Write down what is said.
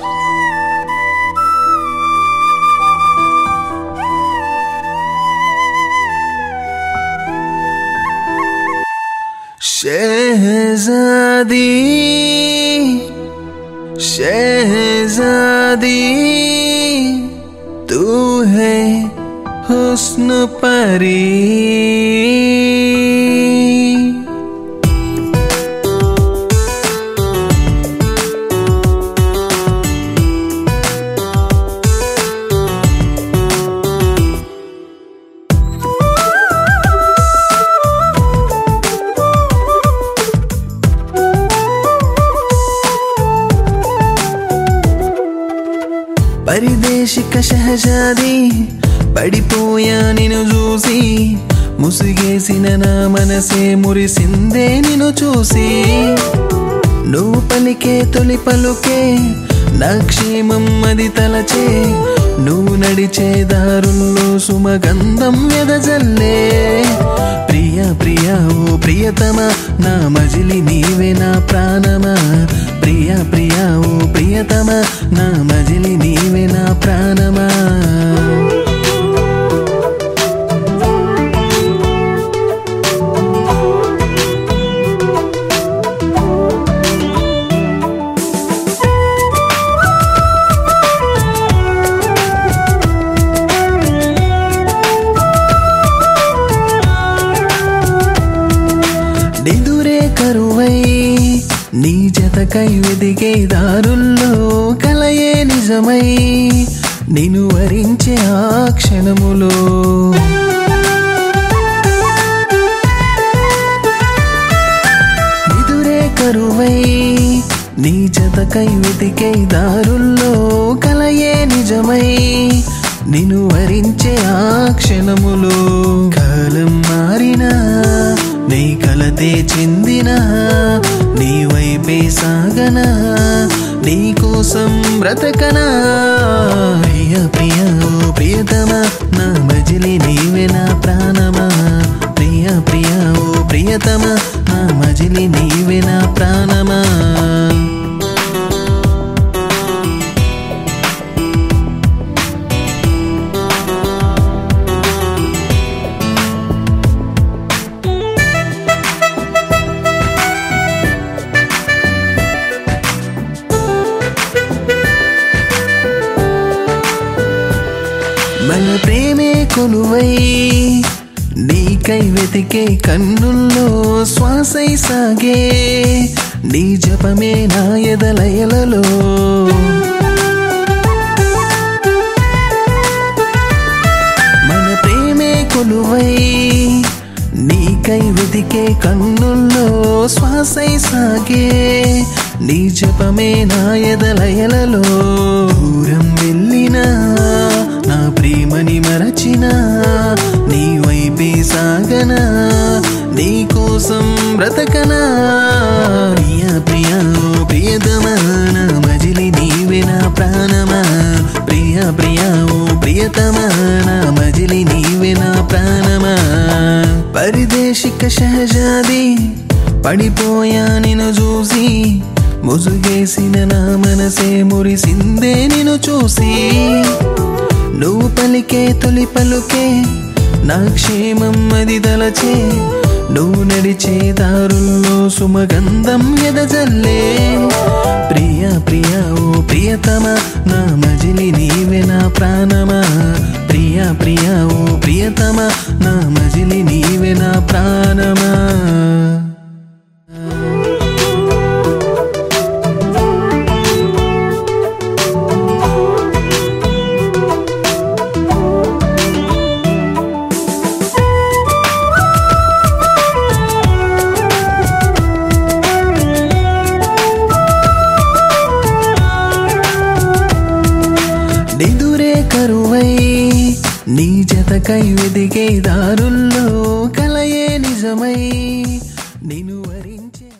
शहजादी शहजादी तू है हुस्न परी పరిదేశిక షహజాది పడిపోయా నిన్ను చూసి ముసిగేసిన నా మనసే మురిసిందే నిన్ను చూసి నువ్వు పలికే తొలి పలుకే నా క్షేమం అది తలచే నువ్వు నడిచే దారుల్లో సుమగంధం ఎదజల్లే ప్రియ ప్రియ ఓ ప్రియతమ నా మజిలి నీవే నా ప్రాణమా ప్రియ ప్రియ ఓ ప్రియతమ నా మజిలి నీవే నా ప్రాణమా నిదురే కరువై నీ జతకై వెదిగే దారుల్లో కలయే నిజమై నిన్ను వరించే ఆ క్షణములో నిదురే కరువై నీ జతకై వెతికే దారుల్లో కలయే నిజమై నిన్ను వరించే ఆ క్షణములో కాలం మారినా నీ కలతే చెందిన నీ వైపే సాగనా నీ కోసం బ్రతకనా ప్రియ ప్రియ ఓ ప్రియతమా నా మజిలి నీవే నా ప్రాణమా ప్రియ ప్రియ ఓ ప్రియతమా నా మజిలి నీవే నా ప్రాణమా మన ప్రేమే కొలువై నీకై వెతికే కన్నుల్లో శ్వాసై సాగే నీ జపమే నా ఎదలయలలో మన ప్రేమే కొలువై నీకై వెతికే కన్నుల్లో శ్వాసై సాగే నీ జపమే నా ఎదలయలలో దూరం వెళ్ళినా నా ప్రేమని మరచిన నీ వైపే సాగనా నీ కోసం బ్రతకనా ప్రియ ప్రియ ఓ ప్రియతమా నా మజిలి నీవే నా ప్రాణమా ప్రియ ప్రియ ఓ ప్రియతమా నా మజిలి నీవే నా ప్రాణమా పరిదేశిక షహజాది పడిపోయా నిన్ను చూసి ముసుగేసిన నా మనసే మురిసిందే నిన్ను చూసి నువ్వు పలికే తొలి పలుకే నా క్షేమం అది దలచే నువ్వు నడిచే దారుల్లో సుమగంధం ఎదజల్లే ప్రియ ప్రియ ఓ ప్రియతమ నా మజిలి నీవే నా ప్రాణమా ప్రియ ప్రియ ఓ ప్రియతమ నా మజిలి నీవే నా ప్రాణమా నిదురే కరువై నీ జతకై వెదిగే దారుల్లో కలయే నిజమై నిన్ను వరించే